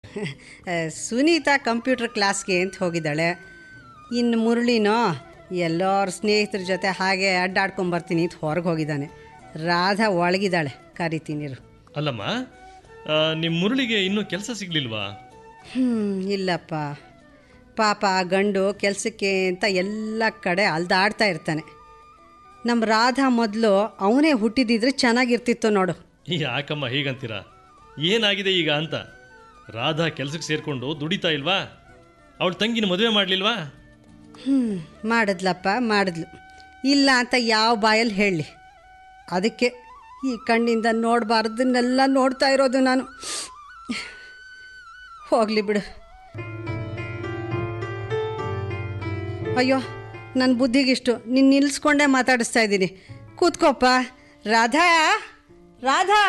Sunita computer ಕ್ಲಾಸ್ಗೆ ಅಂತ ಹೋಗಿದ್ದಾಳೆ ಇನ್ನು ಮುರಳಿನೋ ಎಲ್ಲರ ಸ್ನೇಹಿತರ ಜೊತೆ ಹಾಗೆ ಅಡ್ಡಾಡ್ಕೊಂಬರ್ತೀನಿ ಅಂತ ಹೊರಗೆ ಹೋಗಿದ್ದಾನೆ ರಾಧಾ ಒಳಗಿದ್ದಾಳೆ ಕರಿತೀನಿರು ಅಲ್ಲಮ್ಮ ಆ, ನಿಮ್ಮ ಮುರಳಿಗೆ ಇನ್ನೂ ಕೆಲಸ ಸಿಗ್ಲಿಲ್ವಾ ಹ್ಞೂ ಇಲ್ಲಪ್ಪ ಪಾಪ ಆ ಗಂಡು ಕೆಲಸಕ್ಕೆ ಅಂತ ಎಲ್ಲ ಕಡೆ ಅಲ್ದಾಡ್ತಾ ಇರ್ತಾನೆ ನಮ್ಮ ರಾಧಾ ಮೊದಲು ಅವನೇ ಹುಟ್ಟಿದಿದ್ರೆ ಚೆನ್ನಾಗಿರ್ತಿತ್ತು ನೋಡು ಯಾಕಮ್ಮ ಹೀಗಂತೀರ ಏನಾಗಿದೆ ಈಗ ಅಂತ ರಾಧಾ ಕೆಲಸಕ್ಕೆ ಸೇರಿಕೊಂಡು ದುಡಿತಾ ಇಲ್ವಾ ಅವಳ ತಂಗಿನ ಮದುವೆ ಮಾಡಲಿಲ್ವಾ ಹ್ಞೂ ಮಾಡಿದ್ಲಪ್ಪ ಮಾಡಿದ್ಲು ಇಲ್ಲ ಅಂತ ಯಾವ ಬಾಯಲ್ಲಿ ಹೇಳಲಿ ಅದಕ್ಕೆ ಈ ಕಣ್ಣಿಂದ ನೋಡಬಾರ್ದನ್ನೆಲ್ಲ ನೋಡ್ತಾ ಇರೋದು ನಾನು ಹೋಗಲಿ ಬಿಡು ಅಯ್ಯೋ ನನ್ನ ಬುದ್ಧಿಗಿಷ್ಟು ನೀನು ನಿಲ್ಲಿಸ್ಕೊಂಡೇ ಮಾತಾಡಿಸ್ತಾ ಇದ್ದೀನಿ ಕೂತ್ಕೋಪ್ಪ ರಾಧಾ ರಾಧಾ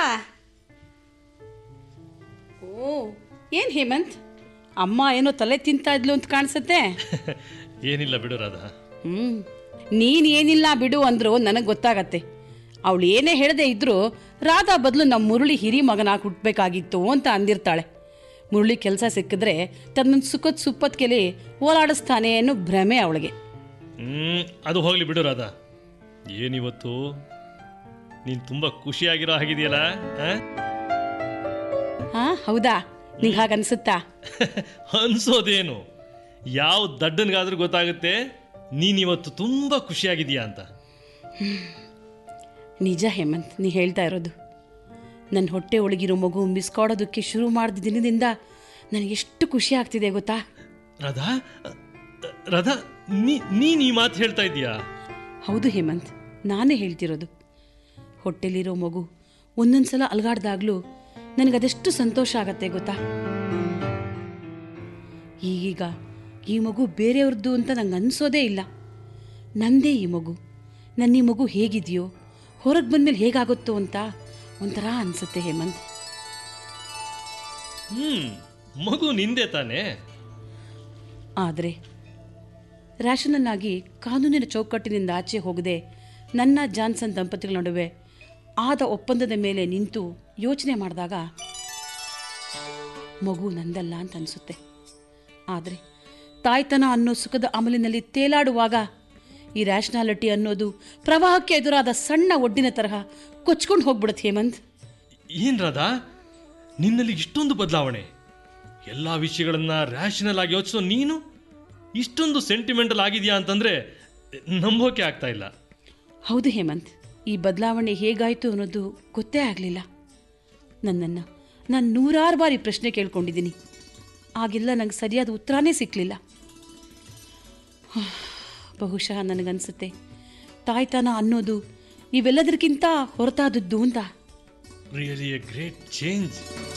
ಓ ಏನು ಹೇಮಂತ್ ಅಮ್ಮ ಏನೋ ತಲೆ ತಿಂತಾ ಇದ್ಲು ಅಂತ ಕಾಣಿಸುತ್ತೆ ಏನಿಲ್ಲ ಬಿಡು ರಾಧಾ ಹ್ಞೂ ನೀನು ಏನಿಲ್ಲ ಬಿಡು ಅಂದ್ರು ನನಗೆ ಗೊತ್ತಾಗತ್ತೆ ಅವಳು ಏನೇ ಹೇಳದೆ ಇದ್ರು ರಾಧಾ ಬದಲು ನಮ್ಮ ಮುರಳಿ ಹಿರಿ ಮಗನಾಗಿ ಹುಟ್ಟಬೇಕಾಗಿತ್ತು ಅಂತ ಅಂದಿರ್ತಾಳೆ ಮುರಳಿ ಕೆಲಸ ಸಿಕ್ಕಿದ್ರೆ ತನ್ನ ಸುಖದ ಸುಪ್ಪತ್ಕೆಲಿ ಓಲಾಡಿಸ್ತಾನೆ ಅನ್ನೋ ಭ್ರಮೆ ಅವಳಿಗೆ ಹ್ಮ್ ಅದು ಹೋಗ್ಲಿ ಬಿಡು ರಾಧಾ ಏನಿವತ್ತು ನೀನು ತುಂಬಾ ಖುಷಿಯಾಗಿರೋ ಹಾಗಿದೆಯಲ್ಲ ಆ? ಹಾ ಹೌದಾ ನಿಂಗೆ ಹಾಗೆ ಅನ್ಸುತ್ತಾ ಅನ್ಸೋದೇನು ಯಾವ ದಡ್ಡನ್ಗಾದ್ರೂ ಗೊತ್ತಾಗುತ್ತೆ ನೀನಿವತ್ತು ತುಂಬಾ ಖುಷಿಯಾಗಿದೀಯಾ ಅಂತ ನಿಜ ಹೇಮಂತ್ ನೀ ಹೇಳ್ತಾ ಇರೋದು ನನ್ನ ಹೊಟ್ಟೆ ಒಳಗಿರೋ ಮಗು ಮಿಸ್ ಕೊಡೋದಕ್ಕೆ ಶುರು ಮಾಡಿದ ದಿನದಿಂದ ನನಗೆ ಎಷ್ಟು ಖುಷಿ ಆಗ್ತಿದೆ ಗೊತ್ತಾ ರಾಧಾ ರಾಧಾ ನೀ ನೀನ್ ಈ ಮಾತು ಹೇಳ್ತಾ ಇದೀಯಾ ಹೌದು ಹೇಮಂತ್ ನಾನೇ ಹೇಳ್ತಿರೋದು ಹೊಟ್ಟೆಲಿರೋ ಮಗು ಒಂದೊಂದ್ಸಲ ಅಲ್ಗಾಡ್ದಾಗ್ಲೂ ನನಗದೆಷ್ಟು ಸಂತೋಷ ಆಗತ್ತೆ ಗೊತ್ತಾ ಈಗೀಗ ಈ ಮಗು ಬೇರೆಯವ್ರದ್ದು ಅಂತ ನಂಗೆ ಅನ್ಸೋದೇ ಇಲ್ಲ ನಂದೇ ಈ ಮಗು ನನ್ನ ಈ ಮಗು ಹೇಗಿದೆಯೋ ಹೊರಗೆ ಬಂದ್ಮೇಲೆ ಹೇಗಾಗುತ್ತೋ ಅಂತ ಒಂಥರ ಅನ್ಸುತ್ತೆ ಹೇಮಂತ್ ಹ್ಮ್ ಮಗು ನಿಂದೆ ತಾನೇ ಆದರೆ ರ್ಯಾಷನನ್ನಾಗಿ ಕಾನೂನಿನ ಚೌಕಟ್ಟಿನಿಂದ ಆಚೆ ಹೋಗದೆ ನನ್ನ ಜಾನ್ಸನ್ ದಂಪತಿಗಳ ನಡುವೆ ಆದ ಒಪ್ಪಂದದ ಮೇಲೆ ನಿಂತು ಯೋಚನೆ ಮಾಡಿದಾಗ ಮಗು ನಂದಲ್ಲ ಅಂತ ಅನಿಸುತ್ತೆ ಆದರೆ ತಾಯ್ತನ ಅನ್ನೋ ಸುಖದ ಅಮಲಿನಲ್ಲಿ ತೇಲಾಡುವಾಗ ಈ ರ್ಯಾಷನಾಲಿಟಿ ಅನ್ನೋದು ಪ್ರವಾಹಕ್ಕೆ ಎದುರಾದ ಸಣ್ಣ ಒಡ್ಡಿನ ತರಹ ಕೊಚ್ಕೊಂಡು ಹೋಗ್ಬಿಡುತ್ತೆ ಹೇಮಂತ್ ಏನ್ ರಾಧಾ ನಿನ್ನಲ್ಲಿ ಇಷ್ಟೊಂದು ಬದಲಾವಣೆ ಎಲ್ಲಾ ವಿಷಯಗಳನ್ನ ರ್ಯಾಷನಲ್ ಆಗಿ ಯೋಚಿಸೋ ನೀನು ಇಷ್ಟೊಂದು ಸೆಂಟಿಮೆಂಟಲ್ ಆಗಿದೆಯಾ ಅಂತಂದ್ರೆ ನಂಬೋಕೆ ಆಗ್ತಾ ಇಲ್ಲ ಹೌದು ಹೇಮಂತ್ ಈ ಬದಲಾವಣೆ ಹೇಗಾಯಿತು ಅನ್ನೋದು ಗೊತ್ತೇ ಆಗಲಿಲ್ಲ ನನ್ನನ್ನು ನಾನು ನೂರಾರು ಬಾರಿ ಪ್ರಶ್ನೆ ಕೇಳ್ಕೊಂಡಿದ್ದೀನಿ ಆಗೆಲ್ಲ ನಂಗೆ ಸರಿಯಾದ ಉತ್ತರನೇ ಸಿಕ್ಕಲಿಲ್ಲ ಬಹುಶಃ ನನಗನ್ಸುತ್ತೆ ತಾಯ್ತನ ಅನ್ನೋದು ಇವೆಲ್ಲದಕ್ಕಿಂತ ಹೊರತಾದದ್ದು ಅಂತ ರಿಯಲಿ ಎ ಗ್ರೇಟ್ ಚೇಂಜ್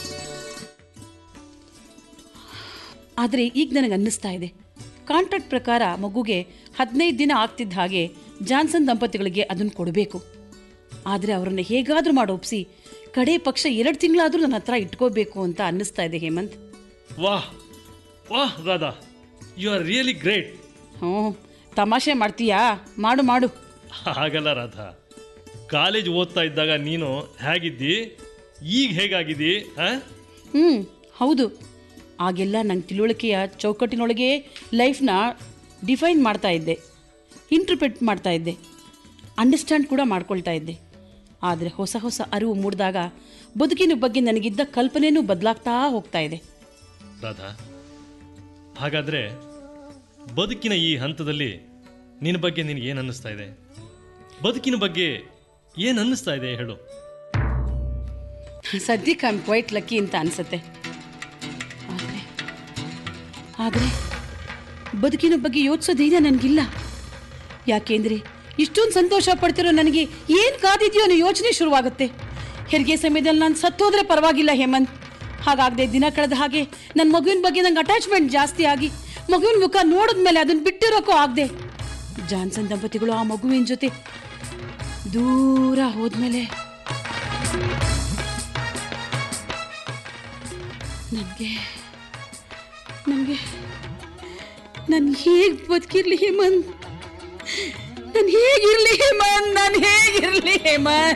ಆದರೆ ಈಗ ನನಗೆ ಅನ್ನಿಸ್ತಾ ಇದೆ ಕಾಂಟ್ರಾಕ್ಟ್ ಪ್ರಕಾರ ಮಗುಗೆ ಹದಿನೈದು ದಿನ ಆಗ್ತಿದ್ದ ಹಾಗೆ ಜಾನ್ಸನ್ ದಂಪತಿಗಳಿಗೆ ಅದನ್ನು ಕೊಡಬೇಕು ಆದರೆ ಅವರನ್ನು ಹೇಗಾದರೂ ಮಾಡಿ ಒಪ್ಪಿಸಿ ಕಡೆ ಪಕ್ಷ ಎರಡು ತಿಂಗಳಾದರೂ ನನ್ನ ಹತ್ರ ಇಟ್ಕೋಬೇಕು ಅಂತ ಅನ್ನಿಸ್ತಾ ಇದೆ ಹೇಮಂತ್ ವಾಹ್ ವಾಹ್ Radha you are really great ಹ್ಞೂ ತಮಾಷೆ ಮಾಡ್ತೀಯಾ ಮಾಡು ಮಾಡು ಹಾಗಲ್ಲ ರಾಧಾ ಕಾಲೇಜ್ ಓದ್ತಾ ಇದ್ದಾಗ ನೀನು ಹೇಗಿದ್ದಿ ಈಗ ಹೇಗಾಗಿದ್ದಿ ಆ? ಹ್ಞೂ ಹೌದು ಆಗೆಲ್ಲ ನಂಗೆ ತಿಳುವಳಿಕೆಯ ಚೌಕಟ್ಟಿನೊಳಗೆ ಲೈಫ್ನ ಡಿಫೈನ್ ಮಾಡ್ತಾ ಇದ್ದೆ ಇಂಟರ್ಪ್ರೆಟ್ ಮಾಡ್ತಾ ಇದ್ದೆ ಅಂಡರ್ಸ್ಟ್ಯಾಂಡ್ ಕೂಡ ಮಾಡ್ಕೊಳ್ತಾ ಇದ್ದೆ ಆದರೆ ಹೊಸ ಹೊಸ ಅರಿವು ಮೂಡಿದಾಗ ಬದುಕಿನ ಬಗ್ಗೆ ನನಗಿದ್ದ ಕಲ್ಪನೆಯೂ ಬದಲಾಗ್ತಾ ಹೋಗ್ತಾ ಇದೆ ರಾಧಾ ಹಾಗಾದ್ರೆ ಬದುಕಿನ ಈ ಹಂತದಲ್ಲಿ ನಿನ್ನ ಬಗ್ಗೆ ನಿನಗೆ ಏನು ಅನ್ನಿಸ್ತಾ ಇದೆ ಬದುಕಿನ ಬಗ್ಗೆ ಏನು ಅನ್ನಿಸ್ತಾ ಇದೆ ಹೇಳು ಸದ್ಯಕ್ಕೆ ಐ ಆಮ್ ಕ್ವೈಟ್ ಲಕ್ಕಿ ಅಂತ ಅನಿಸುತ್ತೆ ಆದರೆ ಆದರೆ ಬದುಕಿನ ಬಗ್ಗೆ ಯೋಚಿಸೋದೇನೆ ನನಗಿಲ್ಲ ಯಾಕೆಂದರೆ ಇಷ್ಟೊಂದು ಸಂತೋಷ ಪಡ್ತಿರೋ ನನಗೆ ಏನು ಕಾದಿದೆಯೋ ಅನ್ನೋ ಯೋಚನೆ ಶುರುವಾಗುತ್ತೆ ಹೆರಿಗೆ ಸಮಯದಲ್ಲಿ ನಾನು ಸತ್ತೋದ್ರೆ ಪರವಾಗಿಲ್ಲ ಹೇಮಂತ್ ಹಾಗಾಗದೆ ದಿನ ಕಳೆದ ಹಾಗೆ ನನ್ನ ಮಗುವಿನ ಬಗ್ಗೆ ನಂಗೆ ಅಟ್ಯಾಚ್ಮೆಂಟ್ ಜಾಸ್ತಿ ಆಗಿ ಮಗುವಿನ ಮುಖ ನೋಡಿದ್ಮೇಲೆ ಅದನ್ನು ಬಿಟ್ಟಿರೋಕ್ಕೂ ಆಗದೆ ಜಾನ್ಸನ್ ದಂಪತಿಗಳು ಆ ಮಗುವಿನ ಜೊತೆ ದೂರ ಹೋದ್ಮೇಲೆ ನನಗೆ ನನಗೆ ನಾನು ಹೇಗೆ ಬದುಕಿರ್ಲಿ ಹೇಮಂತ್ ನಾನು ಹೇಗಿರ್ಲಿ ಹೇಮಂತ್ ನಾನು ಹೇಗಿರ್ಲಿ ಹೇಮಂತ್